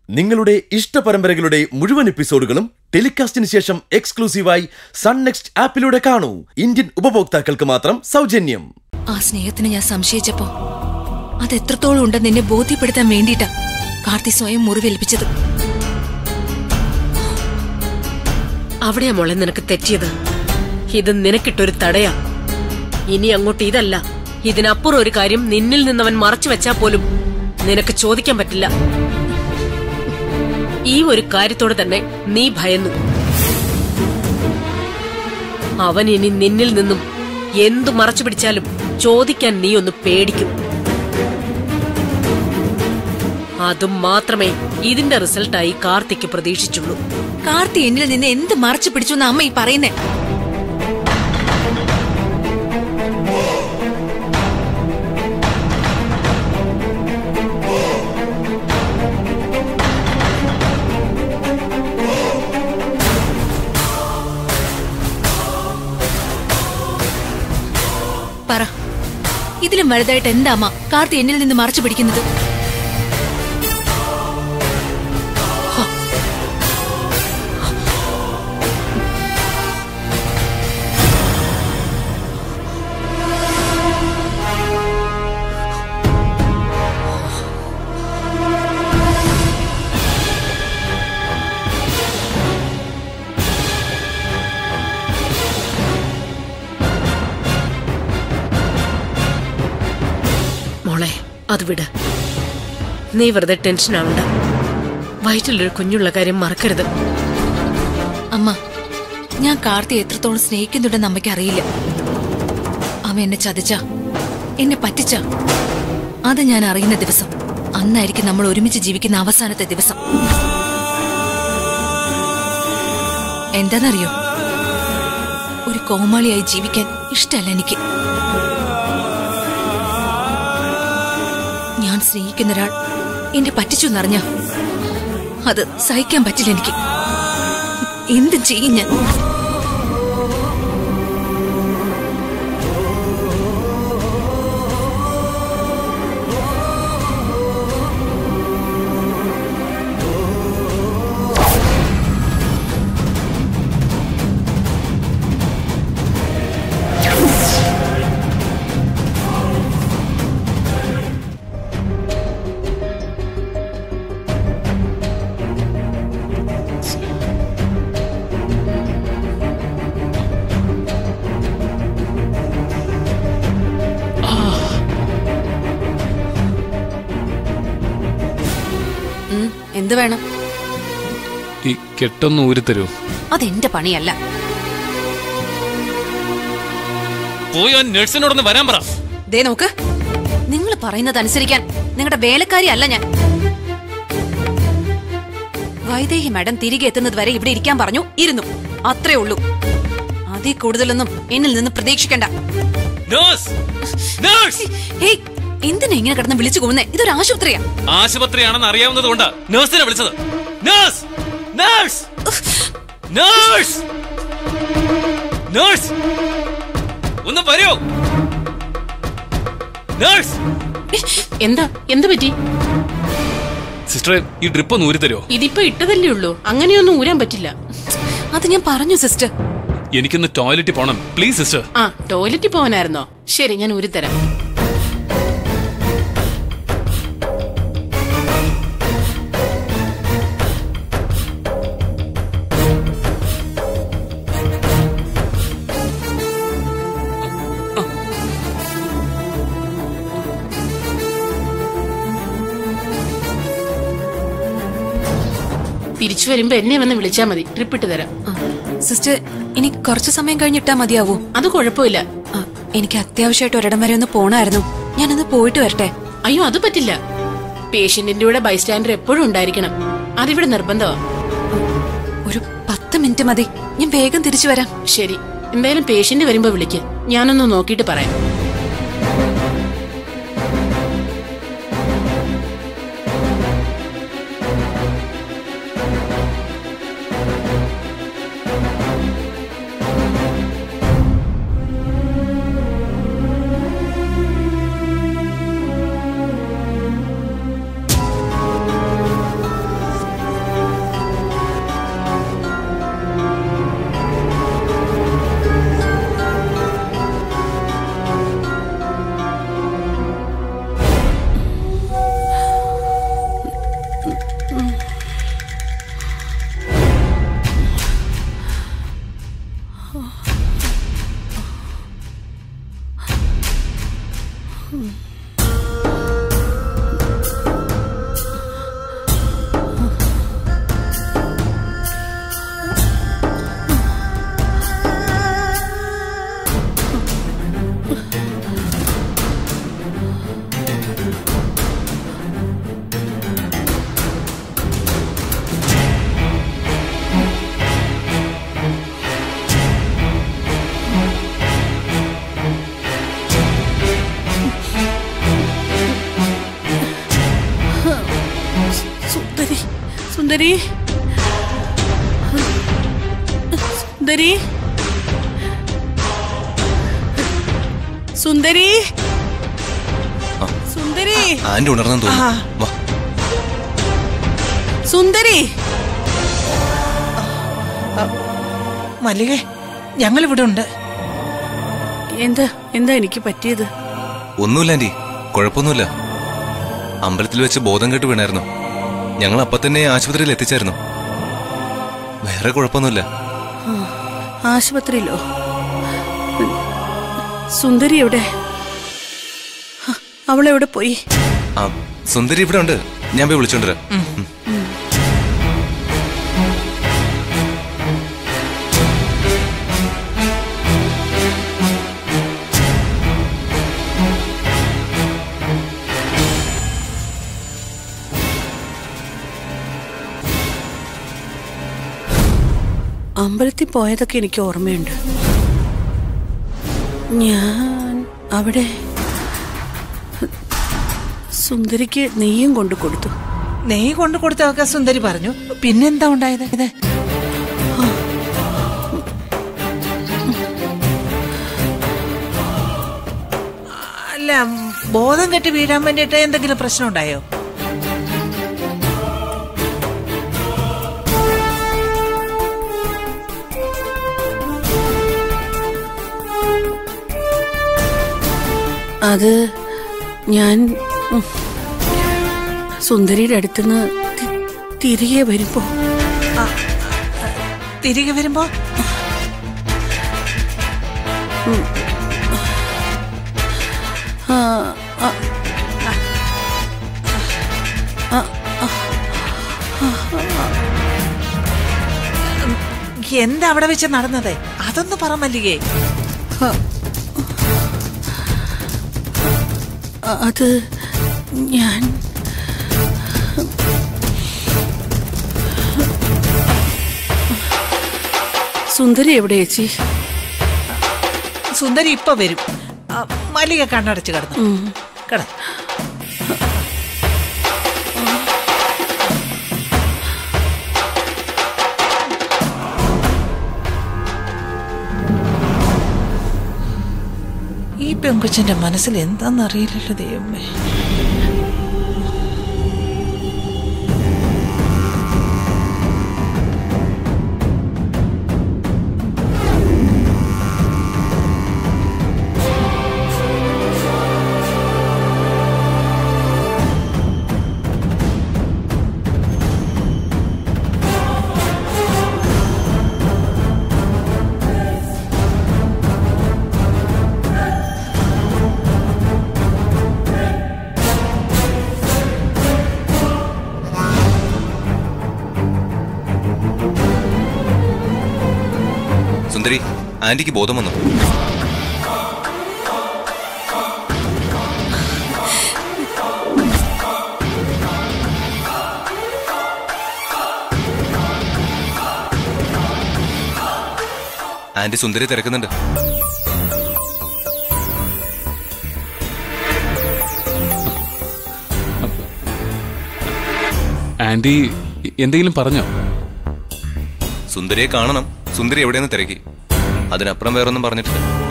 നിങ്ങളുടെ ഇഷ്ട പരമ്പരകളുടെ മുഴുവൻ എപ്പിസോഡുകളും ടെലികാസ്റ്റിന് ശേഷം എക്സ്ക്ലൂസീവായി സൺ നെക്സ്റ്റ് ആപ്പിലൂടെ കാണൂ ഇന്ത്യൻ ഉപഭോക്താക്കൾക്ക് മാത്രം സൗജന്യം ആ സ്നേഹത്തിന് ഞാൻ സംശയിച്ചപ്പോ അത് എത്രത്തോളം ഉണ്ടെന്ന് എന്നെ ബോധ്യപ്പെടുത്താൻ വേണ്ടിയിട്ടാ കാർത്തി സ്വയം മുറിവേൽപ്പിച്ചത് അവിടെയാ മോളെ നിനക്ക് തെറ്റിയത് ഇത് നിനക്കിട്ടൊരു തടയാ ഇനി അങ്ങോട്ട് ഇതല്ല ഇതിനപ്പുറം ഒരു കാര്യം നിന്നിൽ നിന്നവൻ മറച്ചു വെച്ചാ പോലും നിനക്ക് ചോദിക്കാൻ പറ്റില്ല ഈ ഒരു കാര്യത്തോടെ തന്നെ നീ ഭയന്നു അവൻ ഇനി നിന്നിൽ നിന്നും എന്തു മറച്ചു പിടിച്ചാലും ചോദിക്കാൻ നീ ഒന്ന് പേടിക്കും അതും മാത്രമേ ഇതിന്റെ റിസൾട്ടായി കാർത്തിക്ക് പ്രതീക്ഷിച്ചുള്ളൂ കാർത്തി എന്നിൽ നിന്ന് എന്ത് മറച്ചു പിടിച്ചു എന്ന് അമ്മ ഈ പറയുന്നേ പറ ഇതിലും വലുതായിട്ട് എന്താ അമ്മ കാർത്തി എന്നിൽ നിന്ന് മറച്ചു പിടിക്കുന്നത് മോളെ അത് വിട് നീ വെറുതെ ടെൻഷൻ ആവണ്ട വയറ്റിലൊരു കുഞ്ഞുള്ള കാര്യം മറക്കരുത് അമ്മ ഞാൻ കാർത്തിയെ എത്രത്തോളം സ്നേഹിക്കുന്നുണ്ടെന്ന് അമ്മയ്ക്ക് അറിയില്ല അവൻ എന്നെ ചതിച്ച എന്നെ പറ്റിച്ച അത് ഞാൻ അറിയുന്ന ദിവസം അന്നായിരിക്കും നമ്മൾ ഒരുമിച്ച് ജീവിക്കുന്ന അവസാനത്തെ ദിവസം എന്താണെന്നറിയോ ഒരു കോമാളിയായി ജീവിക്കാൻ ഇഷ്ടമല്ല എനിക്ക് ഞാൻ സ്നേഹിക്കുന്ന ഒരാൾ എന്നെ പറ്റിച്ചു എന്നറിഞ്ഞ അത് സഹിക്കാൻ പറ്റില്ല എനിക്ക് എന്ത് ചെയ്യും ഞാൻ എന്ത് വേണം ഈ കെട്ടൊന്ന് ഊരിത്തരൂ അതെന്റെ പണിയല്ല പോയി ആ നഴ്സിനോടൊന്ന് വരാൻ പറ ദേ നോക്ക് നിങ്ങൾ പറയുന്നത് അനുസരിക്കാൻ നിങ്ങളുടെ വേലക്കാരി അല്ല ഞാൻ വൈദേഹി മാഡം തിരികെ എത്തുന്നത് വരെ ഇവിടെ ഇരിക്കാൻ പറഞ്ഞു ഇരുന്നു അത്രേ ഉള്ളൂ അതിൽ കൂടുതലൊന്നും എന്നിൽ നിന്ന് പ്രതീക്ഷിക്കണ്ട നഴ്സ് നഴ്സ് ഹേയ് എന്തിനാ ഇങ്ങനെ കിടന്ന് വിളിച്ചു പോകുന്നേ ഇതൊരു ആശുപത്രിയാ ആശുപത്രിയാണെന്ന് അറിയാവുന്നത് കൊണ്ടാ നഴ്സിനെ വിളിച്ചത് നഴ്സ് നഴ്സ് നഴ്സ് നഴ്സ് ഒന്ന് വരൂ നഴ്സ് എന്താ എന്ത് പറ്റി സിസ്റ്ററെ ഈ ഡ്രിപ്പ് ഒന്ന് ഊരിത്തരോ ഇതിപ്പോ ഇട്ടതല്ലേ ഉള്ളൂ അങ്ങനെയൊന്നും ഊരാൻ പറ്റില്ല അത് ഞാൻ പറഞ്ഞു സിസ്റ്റർ എനിക്കൊന്ന് ടോയ്ലറ്റിൽ പോണം പ്ലീസ് സിസ്റ്റർ ആ ടോയ്ലറ്റിൽ പോകാനായിരുന്നോ ശരി ഞാൻ ഊരിത്തരാം തിരിച്ചു വരുമ്പോ എന്നെ വന്ന് വിളിച്ചാ മതി ട്രിപ്പ് ഇട്ട് തരാം സിസ്റ്റർ ഇനി കുറച്ചു സമയം കഴിഞ്ഞിട്ടാ മതിയാവൂ അത് കുഴപ്പമില്ല ആ, എനിക്ക് അത്യാവശ്യമായിട്ട് ഒരിടം വരെ ഒന്ന് പോണായിരുന്നു ഞാനൊന്ന് പോയിട്ട് വരട്ടെ അയ്യോ അത് പറ്റില്ല പേഷ്യന്റിന്റെ കൂടെ ബൈസ്റ്റാൻഡർ എപ്പോഴും ഉണ്ടായിരിക്കണം അതിവിടെ നിർബന്ധമാ ഒരു പത്ത് മിനിറ്റ് മതി ഞാൻ വേഗം തിരിച്ചു വരാം ശരി എന്തായാലും പേഷ്യന്റ് വരുമ്പോ വിളിക്ക് ഞാനൊന്ന് നോക്കിയിട്ട് പറയാം സുന്ദരി സുന്ദരി സുന്ദരി സുന്ദരി ആന്റി ഉണർന്നു തോന്നുന്നു വാ സുന്ദരി മല്ലികേ ഞങ്ങൾ ഇവിടെ ഉണ്ട് എന്താ എന്താ എനിക്ക് പറ്റിയത് ഒന്നുമില്ല ആന്റി കുഴപ്പമൊന്നുമില്ല അമ്പലത്തിൽ വെച്ച് ബോധം കെട്ട് വീണായിരുന്നു ഞങ്ങൾ അപ്പൊ തന്നെ ആശുപത്രിയിൽ എത്തിച്ചായിരുന്നു വേറെ കുഴപ്പമൊന്നുമില്ല ആശുപത്രിയിലോ സുന്ദരി എവിടെ ഹ, അവളെവിടെ പോയി ആ സുന്ദരി ഇവിടെ ഉണ്ട് ഞാൻ പോയി വിളിച്ചോണ്ടിരാം ഉം. അമ്പലത്തിൽ പോയതൊക്കെ എനിക്ക് ഓർമ്മയുണ്ട് ഞാൻ അവിടെ സുന്ദരിക്ക് നെയ്യും കൊണ്ടു കൊടുത്തു നെയ്യ് കൊണ്ടു കൊടുത്തൊക്കെ സുന്ദരി പറഞ്ഞു പിന്നെന്താ ഉണ്ടായത് ഇത് അല്ല ബോധം കെട്ടി വീഴാൻ വേണ്ടിയിട്ട് എന്തെങ്കിലും പ്രശ്നം ഉണ്ടായോ അത് ഞാൻ ഉം, സുന്ദരിയുടെ അടുത്തുനിന്ന് തി- തിരികെ വരുമ്പോ തിരികെ വരുമ്പോ ആ, ആ, എന്താ അവിടെ വെച്ച് നടന്നത് അതൊന്ന് പറ മല്ലികേ അ- അത് ഞാൻ സുന്ദരി എവിടെ ചേച്ചി സുന്ദരി ഇപ്പൊ വരും ആ, മല്ലിക കണ്ണടച്ച് കിടന്നു കിട ഈ പെങ്കൊച്ചിന്റെ മനസ്സിൽ എന്താണെന്നറിയില്ലല്ലോ ദൈവമേ സുന്ദരി ആന്റിക്ക് ബോധം വന്നു ആന്റി സുന്ദരി തിരക്കുന്നുണ്ട് ആന്റി എന്തെങ്കിലും പറഞ്ഞോ സുന്ദരിയെ കാണണം സുന്ദരി എവിടെയെന്ന് തിരക്കി അതിനപ്പുറം വേറൊന്നും പറഞ്ഞിട്ടില്ല